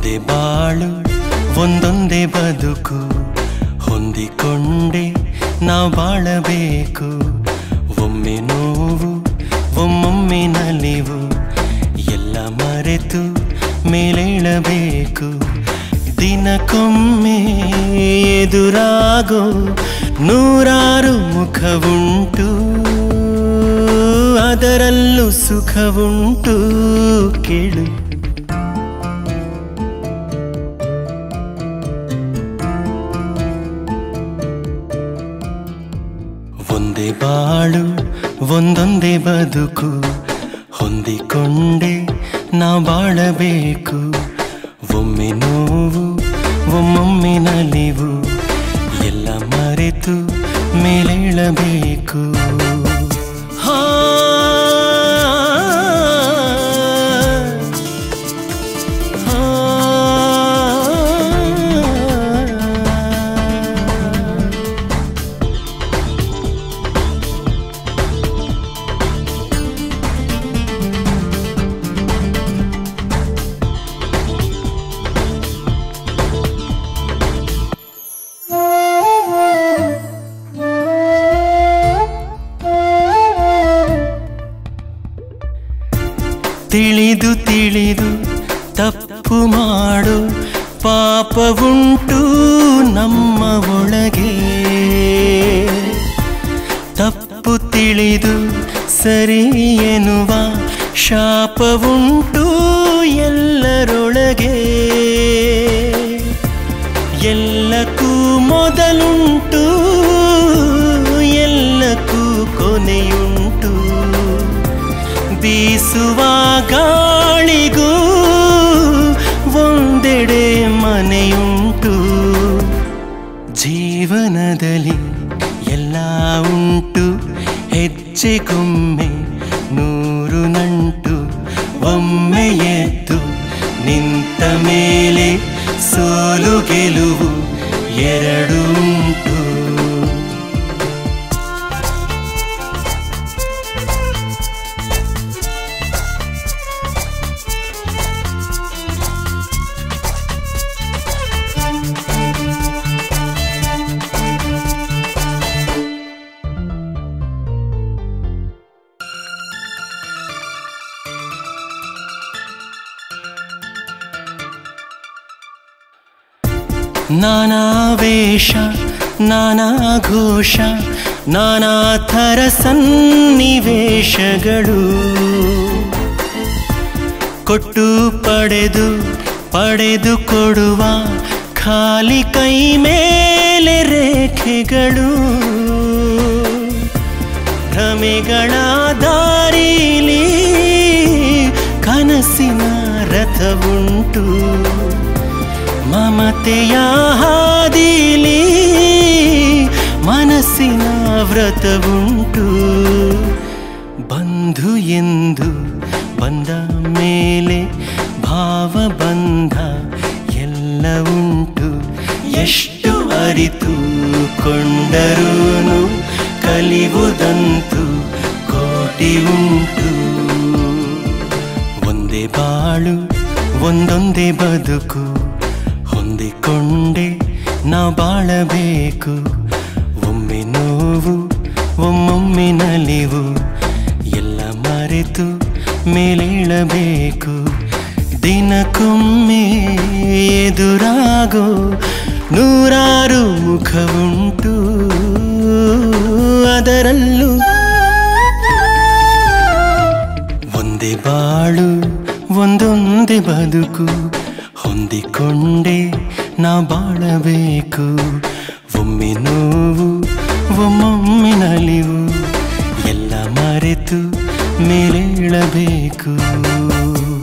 ಒಂದೇ ಬಾಳು ಒಂದೊಂದೇ ಬದುಕು ಹೊಂದಿಕೊಂಡೆ ನಾವು ಬಾಳಬೇಕು ಒಮ್ಮೆ ನೋವು ಒಮ್ಮೊಮ್ಮೆ ನಲಿವು ಎಲ್ಲ ಮರೆತು ಮೇಲೇಳಬೇಕು ದಿನಕ್ಕೊಮ್ಮೆ ಎದುರಾಗೋ ನೂರಾರು ಮುಖವುಂಟು ಅದರಲ್ಲೂ ಸುಖವುಂಟು ಕೇಳು ಒಂದೇ ಬಾಳು ಒಂದೊಂದೇ ಬದುಕು ಹೊಂದಿಕೊಂಡೆ ನಾವು ಬಾಳಬೇಕು ಒಮ್ಮೆ ನೋವು ಒಮ್ಮೊಮ್ಮೆ ನಲಿವು ಎಲ್ಲ ಮರೆತು ಮೇಲೇಳಬೇಕು ಹಾ ಹಾ ತಿಳಿದು ತಿಳಿದು ತಪ್ಪು ಮಾಡು ಪಾಪವುಂಟು ನಮ್ಮ ಒಳಗೆ ತಪ್ಪು ತಿಳಿದು ಸರಿ ಎನ್ನುವ ಶಾಪವುಂಟು ಎಲ್ಲರೊಳಗೆ ಎಲ್ಲಕ್ಕೂ ಮೊದಲುಂಟು ಎಲ್ಲಕ್ಕೂ ಕೊನೆಯುಂಟು ಬೀಸುವ ಗಾಳಿಗೂ ಒಂದೆಡೆ ಮನೆಯುಂಟು ಜೀವನದಲ್ಲಿ ಎಲ್ಲ ಉಂಟು ಹೆಜ್ಜೆಗೊಮ್ಮೆ ನೂರು ನಂಟು ಒಮ್ಮೆ ಎದ್ದು ನಿಂತ ಮೇಲೆ ಸೋಲು ಗೆಲುವು ಎರಡು ಉಂಟು ನಾನಾ ವೇಷ ನಾನಾ ಘೋಷ ನಾನಾ ಥರ ಸನ್ನಿವೇಶಗಳು ಕೊಟ್ಟು ಪಡೆದು ಪಡೆದು ಕೊಡುವ ಖಾಲಿ ಕೈ ಮೇಲೆ ರೇಖೆಗಳು ಭ್ರಮೆಗಳ ದಾರಿಲಿ ಕನಸಿನ ರಥವುಂಟು ಮಮತೆಯ ಹಾದಿಲಿ ಮನಸ್ಸಿನ ವ್ರತವುಂಟು ಬಂಧು ಎಂದು ಬಂದ ಮೇಲೆ ಭಾವ ಬಂಧ ಎಲ್ಲ ಉಂಟು ಎಷ್ಟು ಅರಿತು ಕೊಂಡರೂನು ಕಲಿವುದಂತೂ ಕೋಟಿ ಉಂಟು ಒಂದೇ ಬಾಳು ಒಂದೊಂದೇ ಬದುಕು ಹೊಂದಿಕೊಂಡೆ ನಾವು ಬಾಳಬೇಕು ಒಮ್ಮೆ ನೋವು ಒಮ್ಮೊಮ್ಮೆ ನಲಿವು ಎಲ್ಲ ಮರೆತು ಮೇಲೇಳಬೇಕು ದಿನಕ್ಕೊಮ್ಮೆ ಎದುರಾಗೋ ನೂರಾರು ಮುಖವುಂಟು ಅದರಲ್ಲೂ ಒಂದೇ ಬಾಳು ಒಂದೊಂದೇ ಬದುಕು ಹೊಂದಿಕೊಂಡೆ ನಾ ಬಾಳಬೇಕು ಒಮ್ಮೆ ನೋವು ಒಮ್ಮೊಮ್ಮೆ ನಲಿವು ಎಲ್ಲ ಮರೆತು ಮೇಲೇಳಬೇಕು